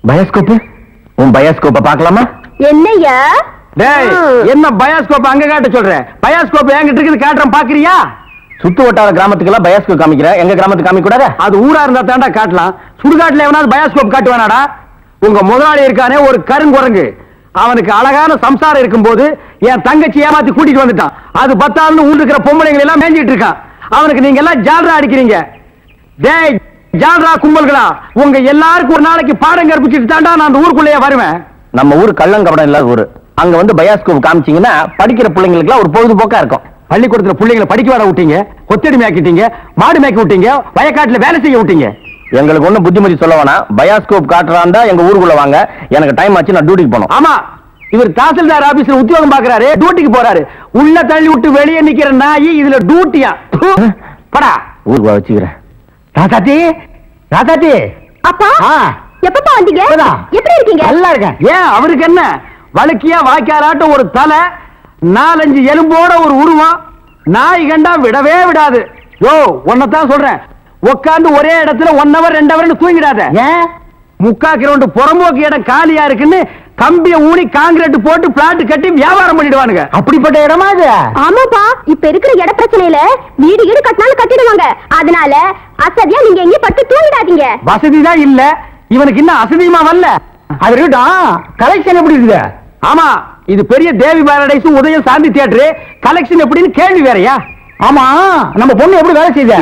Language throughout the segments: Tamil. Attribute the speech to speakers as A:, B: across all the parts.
A: பயோஸ்கோப் உன் பயோஸ்கோப்ப பார்க்கலாமா
B: என்னய்யா
C: டேய் என்ன பயாஸ்கோப் அங்க காட்ட சொல்ற பயாஸ்கோப் என்கிட்ட இருக்குது காட்டுறேன் பாக்குறியா
A: சுத்து வட்டார கிராமத்துக்கெல்லாம் பயோஸ்கோப் காமிக்கிற எங்க கிராமத்துக்கு காமிக்க கூடாதா
C: அது ஊரா இருந்தா தாண்டா காட்டலாம் சுடுகாட்டுல எவனாவது பயாஸ்கோப் காட்டுவானாடா உங்க முதலாளி இருக்கானே ஒரு கருங்குரங்கு அவனுக்கு அழகான சம்சாரம் இருக்கும்போது என் தங்கச்சி ஏமாத்தி கூட்டிட்டு வந்துட்டான் அது பத்தாள்னு ஊர் இருக்கிற பொம்பளைங்களை எல்லாம் மேஞ்சிட்டு இருக்கான் அவனுக்கு நீங்க எல்லாம் ஜால்ரா அடிக்கிறீங்க டேய் ஜால்ரா கும்பல்களா உங்க எல்லாருக்கும் ஒரு நாளைக்கு பாடம் கற்பிச்சுட்டு தாண்டா நான் அந்த ஊருக்குள்ளேயே வருவேன்
A: நம்ம ஊர் கள்ளங்கபடம் இல்லாத ஊரு அங்க வந்து பயோஸ்கோப் காமிச்சீங்கன்னா படிக்கிற பிள்ளைங்களுக்குலாம் ஒரு பொழுதுபோக்கா இருக்கும்
C: பள்ளிக்கூடத்துல பிள்ளைங்களை படிக்க வர விட்டீங்க கொத்தடி மேய்க்கிட்டீங்க மாடு மேய்க்க விட்டீங்க வயக்காட்டுல வேலை செய்ய விட்டீங்க
A: எங்களுக்கு ஒண்ணும் புத்திமதி சொல்ல வேணாம் பயோஸ்கோப் காட்டுறாண்டா எங்க ஊருக்குள்ள வாங்க எனக்கு டைம் ஆச்சு நான் டியூட்டிக்கு போகணும்
C: ஆமா இவர் தாசில்தார் ஆபீஸ்ல உத்தியோகம் பாக்குறாரு டியூட்டிக்கு போறாரு உள்ள தள்ளி விட்டு வெளியே நிக்கிற நாயி இதுல டியூட்டியா ப்பு. படா
A: ஊருக்கு வா வச்சுக்கிறேன்
C: ராதாத்தி ராதாத்தி
B: அப்பா
C: ஆ.
B: எப்பப்பா வந்தீங்க
C: இப்பதான்.
B: எப்படி இருக்கீங்க
C: நல்லா இருக்கேன் ஏன் அவருக்கு என்ன வழுக்கியா வாய்க்காலாட்டம் ஒரு தலை நாலஞ்சு எலும்போட ஒரு உருவம் நாய் கண்டா விடவே விடாது யோ தான் சொல்றேன் உட்கார்ந்து ஒரே இடத்துல ஒன் ஹவர் ரெண்டு ஹவர் தூங்கிடாத ஏன் முக்கா கிரவுண்ட் புறம்போக்கு இடம் காலியா இருக்குன்னு கம்பிய ஊனி காங்கிரீட் போட்டு பிளாட் கட்டி வியாபாரம் பண்ணிடுவானுங்க அப்படிப்பட்ட இடமா இது
B: ஆமாப்பா இப்ப இருக்கிற இட பிரச்சனையில வீடு வீடு கட்டினாலும் கட்டிடுவாங்க அதனால அசதியா நீங்க எங்கேயும் படுத்து தூங்கிடாதீங்க
C: வசதி தான் இல்ல இவனுக்கு இன்னும் அசதியுமா வரல அது இருக்கட்டும் கலெக்ஷன் எப்படி இருக்குது ஆமா இது பெரிய தேவி பாரடைஸ் உதயம் சாந்தி தியேட்டர் கலெக்ஷன் எப்படின்னு கேள்வி வேறயா ஆமா நம்ம பொண்ணு எப்படி வேலை செய்த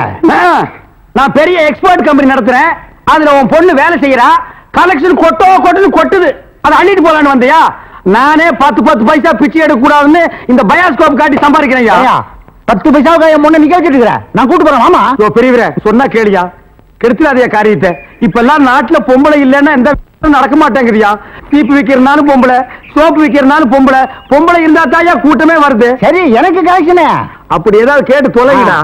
C: நான் பெரிய எக்ஸ்போர்ட் கம்பெனி நடத்துறேன் அதுல உன் பொண்ணு வேலை செய்யறா கலெக்ஷன் கொட்டோ கொட்டுன்னு கொட்டுது அதை அள்ளிட்டு போலான்னு வந்தியா நானே பத்து பத்து பைசா பிச்சை எடுக்க கூடாதுன்னு இந்த பயாஸ்கோப் காட்டி சம்பாதிக்கிறேன் பத்து பைசாவுக்கு என் முன்ன நிக்க வச்சிட்டு இருக்கிறேன் நான் கூட்டு போறேன் மாமா பெரியவரே சொன்னா கேளியா கெடுத்துடாதே காரியத்தை இப்ப எல்லாம் நாட்டுல பொம்பளை இல்லைன்னா எந்த வேலையும் நடக்க மாட்டேங்குதியா சீப்பு விக்கிறனாலும் பொம்பளை சோப்பு விக்கிறனாலும் பொம்பளை பொம்பளை இருந்தா தாயா கூட்டமே வருது சரி எனக்கு கலெக்ஷனே அப்படி ஏதாவது கேட்டு தொலைங்கடா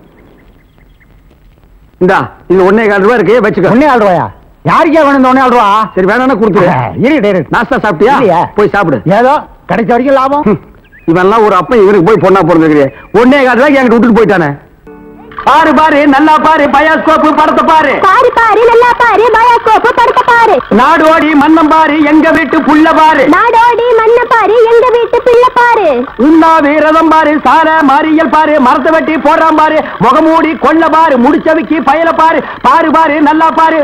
C: இந்தா இது ஒன்னே கால் ரூபாய் இருக்கு வச்சுக்க ஒன்னே கால் ரூபாயா யாருக்கே வேணும் இந்த ஒன்னே கால் ரூபா சரி வேணாம்னா கொடுத்துரு இரு நாஸ்தா சாப்பிட்டியா போய் சாப்பிடு ஏதோ கிடைச்ச வரைக்கும் லாபம் இவன்லாம் ஒரு அப்ப இவனுக்கு போய் பொண்ணா பிறந்திருக்கிறே ஒன்னே கால் ரூபாய்க்கு என்கிட்ட விட்டுட்டு போயிட்டானே பாரு பாரு நல்லா பாரு பயாஸ்கோப்பு படத்தை பாரு
B: பாரு பாரு நல்லா பாரு பயாஸ்கோப்பு படுத்த பாரு
C: நாடோடி மன்னம் பாரு எங்க வீட்டு புள்ள பாரு
B: நாடோடி மண்ண பாரு எங்க வீட்டு பிள்ளை பாரு
C: உண்ணாது ரதம் பாரு சார மாரியல் பாரு மரத்தை வெட்டி போடுறான் பாரு முகமூடி கொள்ள பாரு முடிச்சவிக்கி பயல பாரு பாரு பாரு நல்லா பாரு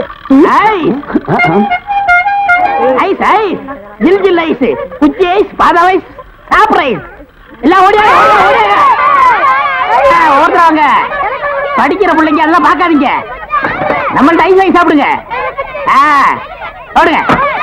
C: ஐஸ் ஐஸ் ஜில் ஜில் ஐஸ் குச்சி ஐஸ் பாதாம் ஐஸ் சாப்பிட்ற ஐஸ் எல்லாம் ஓடியாங்க ஓடுறாங்க படிக்கிற பிள்ளைங்க அதெல்லாம் பார்க்காதீங்க நம்மள்ட்ட ஐஸ் ஐஸ் சாப்பிடுங்க ஆ, ஓடுங்க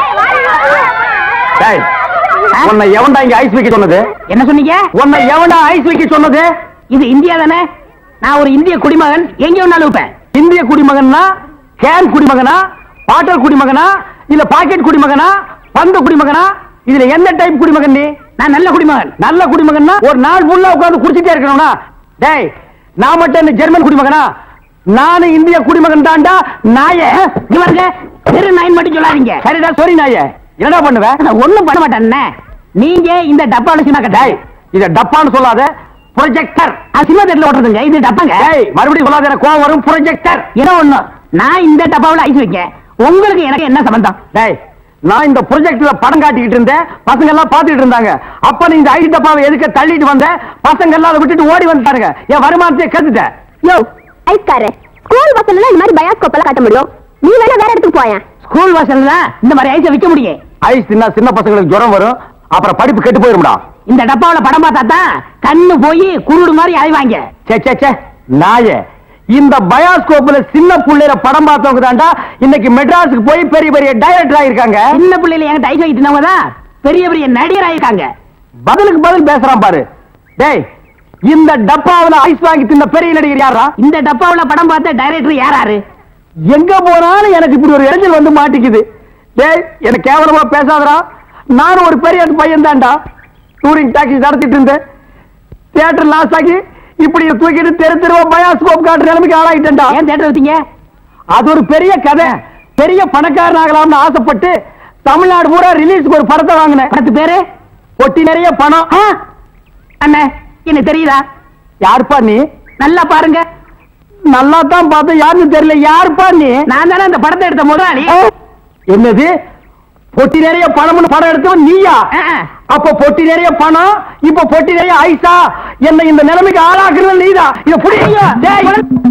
C: உன்னை எவன்டா இங்க ஐஸ் வைக்க சொன்னது என்ன சொன்னீங்க உன்னை எவன்டா ஐஸ் வைக்க சொன்னது இது இந்தியா தானே நான் ஒரு இந்திய குடிமகன் எங்க வேணாலும் வைப்பேன் இந்திய குடிமகன்னா கேன் குடிமகனா பாட்டல் குடிமகனா இல்ல பாக்கெட் குடிமகனா பந்து குடிமகனா இதுல எந்த டைப் குடிமகன் நீ நான் நல்ல குடிமகன் நல்ல குடிமகன்னா ஒரு நாள் ஃபுல்லா உட்கார்ந்து குடிச்சிட்டே இருக்கணும்னா டேய் நான் மட்டும் என்ன ஜெர்மன் குடிமகனா நானும் இந்திய குடிமகன் தான்டா நாய இங்க பாருங்க தெரு நாயின் மட்டும் சொல்லாதீங்க சரிடா சாரி நாய என்னடா பண்ணுவ நான் ஒண்ணும் பண்ண மாட்டேன் நீங்க இந்த டப்பால சின்ன கட்டாய் இத டப்பான்னு சொல்லாத ப்ரொஜெக்டர் அது சின்ன தெருல ஓட்டுறதுங்க இது டப்பாங்க மறுபடியும் சொல்லாத எனக்கு கோவம் வரும் ப்ரொஜெக்டர் ஏதோ ஒண்ணு நான் இந்த டப்பாவுல ஐஸ் வைக்க உங்களுக்கு எனக்கு என்ன சம்பந்தம் டேய் நான் இந்த ப்ரொஜெக்ட்ல படம் காட்டிக்கிட்டு இருந்தேன் பசங்க எல்லாம் பாத்துட்டு இருந்தாங்க அப்ப நீ இந்த ஐடி டப்பாவை எதுக்க தள்ளிட்டு வந்த பசங்க எல்லாம் அதை விட்டுட்டு ஓடி வந்துட்டாருங்க என் வருமானத்தை கத்துட்டேன்
B: யோ ஐஸ்காரே ஸ்கூல் பசங்க இந்த மாதிரி பயாஸ்கோப் எல்லாம் காட்ட முடியும் நீ வேணா வேற இடத்துக்கு போயேன்
C: ஸ்கூல் வாசல்ல இந்த மாதிரி ஐஸை விற்க முடியும் ஐஸ் தின்னா சின்ன பசங்களுக்கு ஜுரம் வரும் அப்புறம் படிப்பு கெட்டு போயிரும்டா இந்த டப்பாவுல படம் பார்த்தா தான் கண்ணு போய் குருடு மாதிரி அலைவாங்க சே சே சே நாயே இந்த பயாஸ்கோப்ல சின்ன புள்ளையில படம் பார்த்தவங்க தான்டா இன்னைக்கு மெட்ராஸுக்கு போய் பெரிய பெரிய டைரக்டர் ஆயிருக்காங்க சின்ன பிள்ளையில என்கிட்ட ஐஸ் வைக்கிட்டவங்க தான் பெரிய பெரிய நடிகர் ஆயிருக்காங்க பதிலுக்கு பதில் பேசுறான் பாரு டேய் இந்த டப்பாவுல ஐஸ் வாங்கி தின்ன பெரிய நடிகர் யாரா இந்த டப்பாவுல படம் பார்த்த டைரக்டர் யாராரு எங்க போனாலும் எனக்கு இப்படி ஒரு இடைஞ்சல் வந்து மாட்டிக்குது டேய் எனக்கு கேவலமா பேசாதடா நானும் ஒரு பெரிய பையன் தான்டா டூரிங் டாக்ஸி நடத்திட்டு இருந்தேன் தியேட்டர் லாஸ் ஆகி இப்படி தூக்கிட்டு தெரு தெருவா பயாஸ்கோப் காட்டுற நிலைமைக்கு ஆளாயிட்டேன்டா ஏன் தியேட்டர் வச்சீங்க அது ஒரு பெரிய கதை பெரிய பணக்காரன் ஆகலாம்னு ஆசைப்பட்டு தமிழ்நாடு பூரா ரிலீஸ்க்கு ஒரு படத்தை வாங்கினேன் படத்து பேரு பொட்டி நிறைய பணம் அண்ணே என்ன தெரியுதா யாருப்பா நீ நல்லா பாருங்க நல்லா தான் பார்த்தேன் யாருன்னு தெரியல யாருப்பா நீ நான் தானே அந்த படத்தை எடுத்த முதலாளி என்னது பொட்டி நிறைய பணம்னு படம் எடுத்தவன் நீயா அப்ப பொட்டி நிறைய பணம் இப்ப பொட்டி நிறைய ஐசா என்ன இந்த நிலைமைக்கு ஆளாக்குறது நீதான் இத புடிங்க டேய்.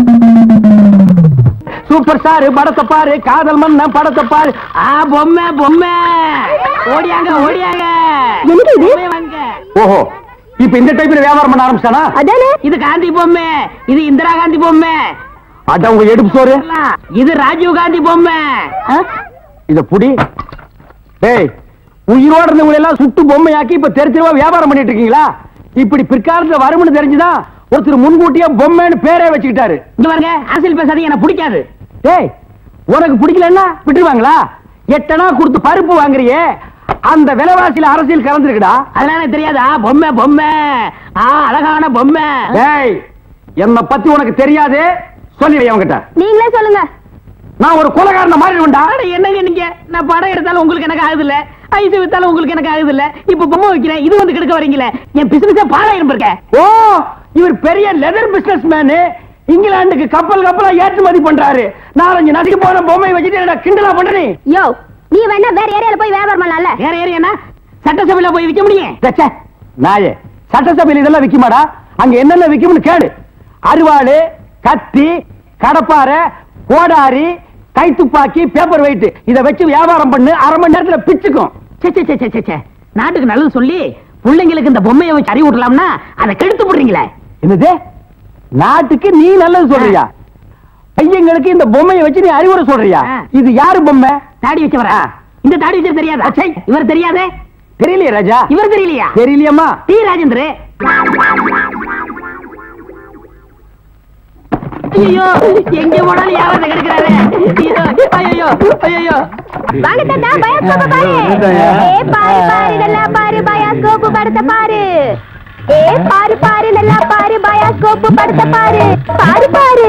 C: சூப்பர் ஸ்டார் படத்தை பாரு காதல் மன்னன் படத்தை பாரு
D: ஆ பொம்மை பொம்மை ஓடியாங்க ஓடியாங்க
B: என்னது இது?
D: பொம்மை வாங்க.
C: ஓஹோ இப்ப இந்த டைப்ல வியாபாரம் பண்ண ஆரம்பிச்சானா
B: அதானே
D: இது காந்தி பொம்மை இது இந்திரா காந்தி பொம்மை
C: அட உங்க எடுப்பு சோறு
D: இது ராஜீவ் காந்தி பொம்மை ஆ?
C: இத புடி டேய் உயிரோட இருந்தவங்க எல்லாம் சுட்டு பொம்மையாக்கி இப்ப தெரு தெருவா வியாபாரம் பண்ணிட்டு இருக்கீங்களா இப்படி பிற்காலத்துல வரும்னு தெரிஞ்சுதான் ஒருத்தர் முன்கூட்டியே பொம்மைன்னு பேரே வச்சுக்கிட்டாரு
D: இங்க பாருங்க அரசியல் பேசாதீங்க எனக்கு பிடிக்காது
C: டேய் உனக்கு பிடிக்கலன்னா விட்டுருவாங்களா எட்டனா கொடுத்து பருப்பு வாங்குறியே அந்த விலைவாசியில அரசியல் கலந்துருக்குடா
D: அதெல்லாம் எனக்கு தெரியாதா பொம்மை பொம்மை ஆ அழகான பொம்மை
C: டேய் என்னை பத்தி உனக்கு தெரியாது சொல்லிடு அவங்கிட்ட
B: நீங்களே சொல்லுங்க
C: நான் ஒரு கொலகாரன மாறிடுவேன்டா
D: அட, என்னங்க நீங்க நான் படம் எடுத்தாலும் உங்களுக்கு எனக்கு ஆகுது இல்ல ஐஸ் வித்தாலும் உங்களுக்கு எனக்கு ஆகுது இல்ல இப்ப பொம்மை வைக்கிறேன் இது வந்து கெடுக்க வரீங்களே என் பிசினஸே பாழாயிரம் இருக்க
C: ஓ இவர் பெரிய லெதர் பிசினஸ் மேனு இங்கிலாந்துக்கு கப்பல் கப்பலா ஏற்றுமதி பண்றாரு நாலஞ்சு நதிக்கு போன பொம்மை வச்சுட்டு என்னடா கிண்டலா பண்றீ
B: யோ நீ வேணா வேற ஏரியால போய் வியாபாரம் பண்ணலாம்ல
D: வேற ஏரியா சட்டசபையில போய் விற்க முடியும்
C: ச்சே, நாயே சட்டசபையில் இதெல்லாம் விக்குமாடா அங்க என்னென்ன விக்கும்னு கேடு அருவாளு கத்தி கடப்பாரை கோடாரி கைத்துப்பாக்கி பேப்பர் வெயிட் இத வச்சு வியாபாரம் பண்ணு அரை மணி நேரத்துல பிச்சுக்கும்
D: சே, சே, சே, சே, சே, சே. நாட்டுக்கு நல்லது சொல்லி பிள்ளைங்களுக்கு இந்த பொம்மையை வச்சு அறிவு விடலாம்னா அதை கெடுத்து போடுறீங்களே
C: என்னது நாட்டுக்கு நீ நல்லது சொல்றியா பையங்களுக்கு இந்த பொம்மையை வச்சு நீ அறிவுரை சொல்றியா
D: ஆ.
C: இது யாரு பொம்மை
D: தாடி வச்சவரா இந்த தாடி வச்சது தெரியாதா
C: அச்சை.
D: இவர் தெரியாதே
C: தெரியலையே ராஜா
D: இவர் தெரியலையா
C: தெரியலையம்மா
D: டி ராஜேந்திர ஐயோ எங்க போனாலும் யாராவது கிடைக்கிறாரு ஐயோ ஐயோ
B: வாங்க தாத்தா பயாஸ்கோப் பாரு ஏ பாரு பாரு நல்லா பாரு பயாஸ்கோப் படத்தை பாரு ஏ பாரு பாரு நல்லா பாரு பயாஸ்கோப் படத்தை பாரு பாரு பாரு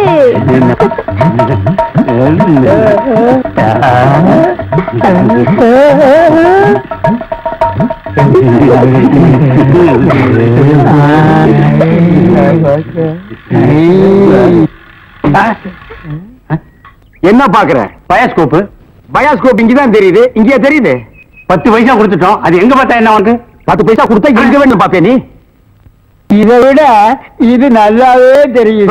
C: என்ன பாக்குற பயாஸ்கோப் பயாஸ்கோப் இங்கதான் தெரியுது இங்கேயே தெரியுது பத்து பைசா கொடுத்துட்டோம் அது எங்க பார்த்தா என்ன உனக்கு பத்து பைசா கொடுத்தா எங்க வேணும் பாப்பே நீ இதை விட இது நல்லாவே தெரியுது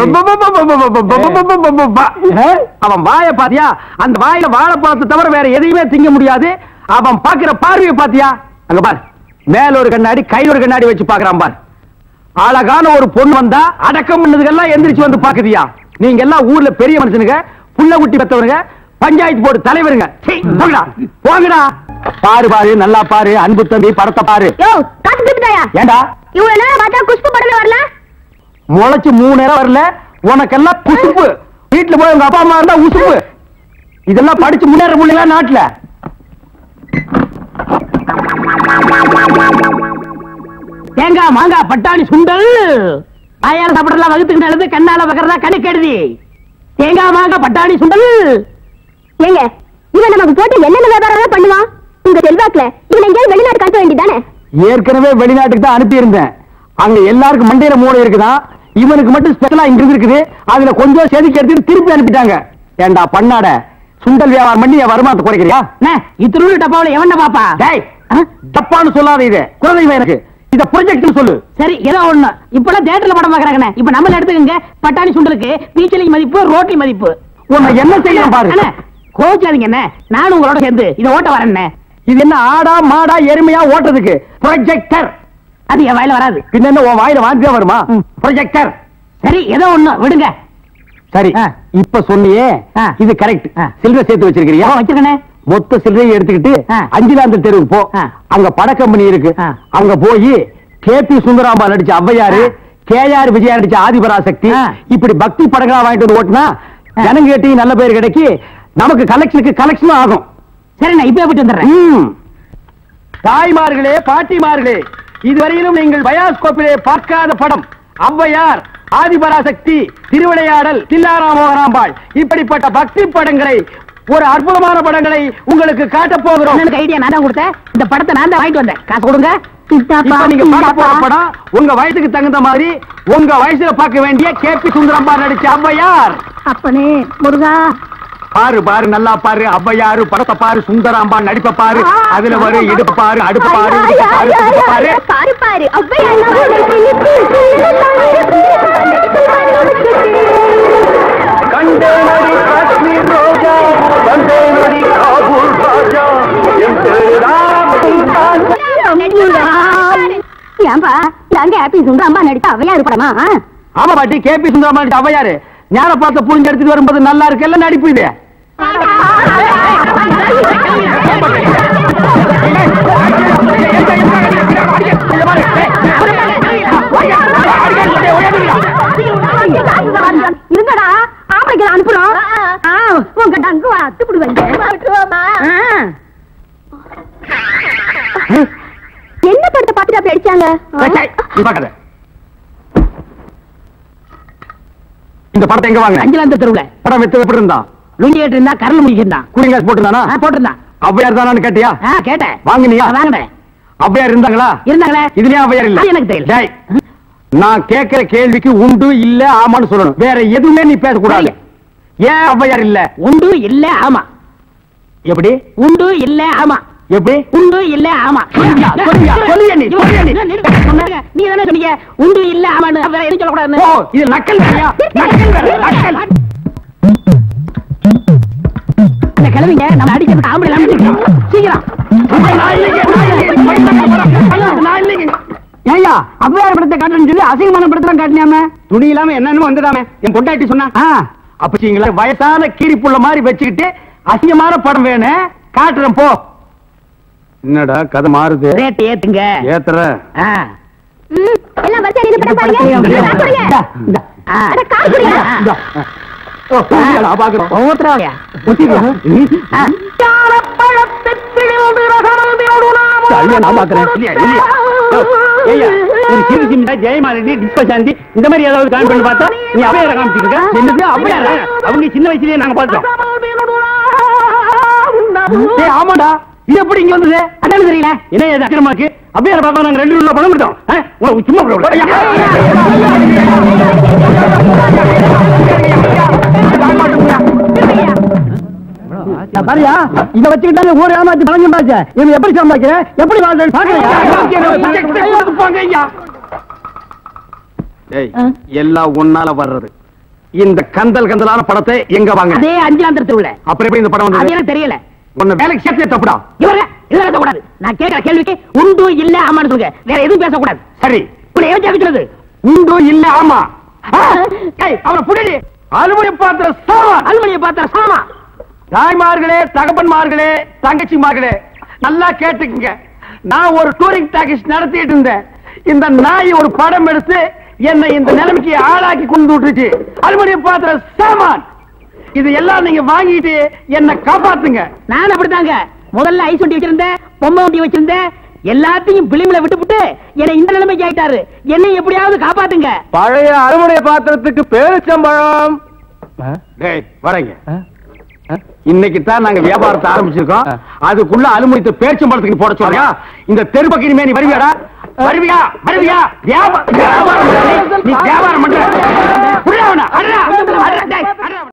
C: அவன் வாய பாத்தியா அந்த வாயில வாழைப்பழத்தை தவிர வேற எதையுமே திங்க முடியாது அவன் பாக்குற பார்வையை பாத்தியா அங்க பார் மேல ஒரு கண்ணாடி கையில ஒரு கண்ணாடி வச்சு பாக்குறான் பார் அழகான ஒரு பொண்ணு வந்தா அடக்கம் பண்ணதுக்கெல்லாம் எந்திரிச்சு வந்து பாக்குதியா நீங்க எல்லாம் ஊர்ல பெரிய மனுஷனுங்க புள்ள குட்டி பெத்தவனுங்க பஞ்சாயத்து போர்டு தலைவருங்க சீ, போங்கடா போங்கடா பாரு பாரு நல்லா பாரு அன்பு தம்பி படத்தை பாரு
B: யோ காத்து திட்டுதாயா
C: ஏண்டா
B: இவ்வளவு நேரம் பார்த்தா குஷ்பு படமே வரல
C: முளைச்சு மூணு நேரம் வரல உனக்கெல்லாம் குசுப்பு வீட்டுல போய் உங்க அப்பா அம்மா இருந்தா உசுப்பு இதெல்லாம் படிச்சு முன்னேற முடியல நாட்டுல
D: தேங்காய் மாங்காய் பட்டாணி சுண்டல் வாயால சாப்பிடலாம் வகுத்துக்கு நல்லது கண்ணால வைக்கிறதா கணக்கெடுதி தேங்காய் மாங்காய் பட்டாணி சுண்டல்
B: ஏங்க இவன் நமக்கு போட்டு என்னென்ன வியாபாரம் பண்ணுவான் உங்க செல்வாக்குல இவன் எங்கேயாவது வெளிநாட்டு காட்ட வேண்டியதானே
C: ஏற்கனவே வெளிநாட்டுக்கு தான் அனுப்பி இருந்தேன் அங்க எல்லாருக்கும் மண்டையில மூளை இருக்குதான் இவனுக்கு மட்டும் ஸ்பெஷலா இங்க இருக்குது அதுல கொஞ்சம் செதுக்கி எடுத்துட்டு திருப்பி அனுப்பிட்டாங்க ஏண்டா பண்ணாட சுண்டல் வியாபாரம் பண்ணி என் வருமானத்தை குறைக்கிறியா
D: இத்திருள் டப்பாவில எவன பாப்பா
C: டேய் தப்பான்னு சொல்லாத இது குழந்தைங்க எனக்கு இத ப்ரொஜெக்ட் சொல்லு
D: சரி ஏதோ ஒண்ணு இப்பெல்லாம் தேட்டர்ல படம் பாக்குறாங்கண்ணே இப்ப நம்மள எடுத்துக்கங்க பட்டாணி சுண்டலுக்கு பீச்சலி மதிப்பு ரோட்டி மதிப்பு
C: உன்னை என்ன செய்யணும் பாரு
D: அண்ணே, கோவிச்சாதீங்க என்ன நானும் உங்களோட சேர்ந்து இதை ஓட்ட வரேன்
C: இது என்ன ஆடா மாடா எருமையா ஓட்டுறதுக்கு ப்ரொஜெக்டர்
D: அது என் வாயில வராது
C: பின்ன என்ன உன் வாயில வாந்தி தான் வருமா
D: ம்.
C: ப்ரொஜெக்டர்
D: சரி ஏதோ ஒண்ணு விடுங்க
C: சரி
D: ஆ.
C: இப்ப சொன்னியே
D: ஆ.
C: இது கரெக்ட்
D: ஆ.
C: சில்லறை சேர்த்து வச்சிருக்கிறியா
D: வச்சிருக்கனே
C: மொத்த சில்லறையை எடுத்துக்கிட்டு
D: ஆ.
C: அஞ்சுலாந்தல் தெருவுக்கு போ
D: ஆ.
C: அங்க பட கம்பெனி இருக்கு
D: ஆ.
C: அங்க போய் கே பி சுந்தராம்பா நடிச்ச ஔவையாரு
D: ஆ.
C: கே ஆர் விஜயா நடிச்ச ஆதிபராசக்தி
D: ஆ.
C: இப்படி பக்தி படங்களா வாங்கிட்டு வந்து ஓட்டுனா
D: ஆ.
C: ஜனங்க கேட்டி நல்ல பேர் கிடைக்கி நமக்கு கலெக்ஷனுக்கு கலெக்ஷனும் ஆகும்
D: சரி நான் இப்ப போயிட்டு வந்துடுறேன்
C: ம். தாய்மார்களே பாட்டிமார்களே இதுவரையிலும் நீங்கள் பயாஸ்கோப்பிலே பார்க்காத படம் ஔவையார் ஆதிபராசக்தி திருவிளையாடல் தில்லாராமோகனாம்பாள் இப்படிப்பட்ட பக்தி படங்களை ஒரு அற்புதமான படங்களை உங்களுக்கு காட்டப் போகிறோம்
D: அண்ணனுக்கு ஐடியா நான் தான் கொடுத்தேன் இந்த படத்தை நான் தான் வாங்கிட்டு வந்தேன் காசு கொடுங்க
C: இப்ப நீங்க பார்க்க போற படம் உங்க வயசுக்கு தகுந்த மாதிரி உங்க வயசுல பார்க்க வேண்டிய கே பி சுந்தரம்பா நடிச்ச ஔவையார்
B: அப்பனே முருகா
C: பாரு பாரு நல்லா பாரு ஔவையாரு படத்தை பாரு சுந்தராம்பா நடிப்ப பாரு அதுல வரும் இடுப்பு பாரு அடுப்பு பாரு இடுப்பு பாரு துடுப்பு பாரு
B: பாரு பாரு அவ்வையா
A: கண்டேனடி காஷ்மீர் ரோஜா கண்டேனடி காபூல் ராஜா என் பேராம் சுல்தான்
B: ஏன்பா நாங்க ஹாப்பி சுந்தரம்மா நடித்த அவ்வையாரு படமா
C: ஆமா பாட்டி கே பி சுந்தரமா நடிச்ச ஔவையாரு ஞான பார்த்த புரிஞ்சு எடுத்துட்டு வரும்போது நல்லா இருக்குல்ல நடிப்பு இது
B: இருங்கடா ஆம்பளைக்கு அனுப்புறோம் ஆ, உங்க டங்கு அத்துப்பிடுவாங்க என்ன படத்தை பார்த்துட்டு அப்படி அடிச்சாங்க
C: சே, சே, நீ பார்க்காத. இந்த படத்தை எங்க வாங்க
D: அஞ்சலாந்த தெருவுல
C: படம் வித்து எப்படி இருந்தா
D: லுங்கி கேட்டு இருந்தா கரல் முடிக்கிருந்தான்
C: கூலிங்காஸ் போட்டுருந்தானா
D: போட்டிருந்தான்
C: ஔவையார் தானான்னு கேட்டியா
D: ஆ, கேட்டேன்
C: வாங்குனியா
D: வாங்கினேன்
C: ஔவையார் இருந்தாங்களா
D: இருந்தாங்களே
C: இதுலயும் ஔவையார் இல்ல
D: அது எனக்கு தெரியல.
C: டேய், நான் கேட்கிற கேள்விக்கு உண்டு இல்ல ஆமான்னு சொல்லணும் வேற எதுவுமே நீ பேசக்கூடாது ஏன் ஔவையார் இல்ல
D: உண்டு இல்ல ஆமா
C: எப்படி
D: உண்டு இல்ல ஆமா
C: எப்படி
D: உண்டு இல்ல ஆமா
C: சொல்லுயா, சொல்லுயா, சொல்லுயா நீ, சொல்லுயா நீ.
D: சொன்னாங்க, நீ தானே சொன்னீங்க உண்டு இல்ல ஆமான்னு வேற எதுவும் சொல்லக்கூடாதுன்னு
C: ஓ இது நக்கல் வேறையா நக்கல் வேற நக்கல்
D: இந்த கிழவிங்க நம்ம அடிக்கிறதுக்கு ஆம்பளை இல்லாம நிக்கிறோம். சீக்கிரம்
C: நான் இல்லைங்க, நான் இல்லைங்க, நான் இல்லைங்க.
D: ஏய்யா அவ்வையார் படத்தை காட்டுறேன்னு சொல்லி அசிங்கமான படத்தெல்லாம் காட்டினாம
C: துணி இல்லாம என்னன்னு வந்துடாம என் பொண்டாட்டி சொன்னா அப்பச்சிங்களா வயசான கீரி புள்ள மாதிரி வச்சுக்கிட்டு அசிங்கமான படம் வேணும் காட்டுறேன் போ என்னடா கதை மாறுது
D: ரேட் ஏத்துங்க
C: ஏத்துற
D: ஆ.
B: ம், எல்லாம் வரிசையா நின்னு படம் பாருங்க காசு கொடுங்க.
D: ஆ.
B: அட, காசு கொடுங்க.
C: ஓ, புரியுதுடா, பாக்குறோம்.
D: ஒவ்வொருத்தரவையா ஆ.
C: ஐயா, நான் பாக்குறேன். இல்லையா, இல்லையா. ஓ, ஐயா, ஒரு சிறு சின்ன ஜெயமாலினி டிஸ்பசாந்தி இந்த மாதிரி ஏதாவது காமி பண்ணி பார்த்தா நீ அவையார காமிச்சிட்டு இருக்க என்னது அவையாரா அவங்க சின்ன வயசுலயே நாங்க பார்த்தோம் ஏய், ஆமாடா இது எப்படி இங்க வந்தது
D: அதானே தெரியல
C: என்ன இது அக்கிரமாக்கு அவையார பாப்பா நாங்க ரெண்டு ரூபா பணம் கொடுத்தோம் ஆ? உங்களுக்கு சும்மா விட விட. ஐயா.
D: நான் பாரியா இத வச்சுக்கிட்டாலே ஊர் ஏமாத்தி பழங்க பாச்ச இவன் எப்படி சம்பாதிக்கிறேன் எப்படி வாழ்றேன்னு
C: போங்க ஐயா. ஏய், எல்லாம் ஒன்னால வர்றது இந்த கந்தல் கந்தலான படத்தை எங்க வாங்க
D: அதே அஞ்சாந்திர திருவிழா
C: அப்புறம் எப்படி இந்த படம்
D: அது
C: வந்தது
D: எனக்கு தெரியல
C: உன்னை வேலைக்கு சேர்த்தே தப்புடா
D: இவர இதெல்லாம் பேசக்கூடாது நான் கேட்கிற கேள்விக்கு உண்டு இல்ல ஆமான்னு சொல்லுங்க வேற எதுவும் பேசக்கூடாது
C: சரி
D: இப்படி ஏன் கேட்கிறது
C: உண்டு இல்ல ஆமா ஆ, ஏய், அவனை புடிடி அலுவலி பாத்திர சாமான்
D: அலுமணியை பார்த்தா சாமா
C: தாய்மார்களே தகப்பன்மார்களே தங்கச்சிமார்களே நல்லா கேட்டுக்குங்க நான் ஒரு டூரிங் டாக்கீஸ் நடத்திட்டு இருந்தேன் இந்த நாய் ஒரு படம் எடுத்து என்னை இந்த நிலைமைக்கு ஆளாக்கி கொண்டு விட்டுருச்சு அலுமினிய பாத்திர சாமான் இது எல்லாம் நீங்க வாங்கிட்டு என்ன காப்பாத்துங்க
D: நான் அப்படித்தாங்க முதல்ல ஐஸ் வண்டி வச்சிருந்தேன் பொம்மை வண்டி வச்சிருந்தேன் எல்லாத்தையும் பிலிம்ல விட்டுப்புட்டு என்னை இந்த நிலைமைக்கு ஆயிட்டாரு என்னை எப்படியாவது காப்பாத்துங்க
A: பழைய அறுவடை பாத்திரத்துக்கு பேரிச்சம்பழம்
C: டேய் வரேங்க இன்னைக்கு தான் நாங்க வியாபாரத்தை ஆரம்பிச்சிருக்கோம் அதுக்குள்ள அலுமினியத்தை பேச்சும்பழத்துக்கு போட சொல்றியா இந்த தெரு பக்கம் இனிமே நீ வருவியாடா வருவியா வருவியா வியாபாரம் வியாபாரம் பண்ற. நீ வியாபாரம் பண்ற புரியவனா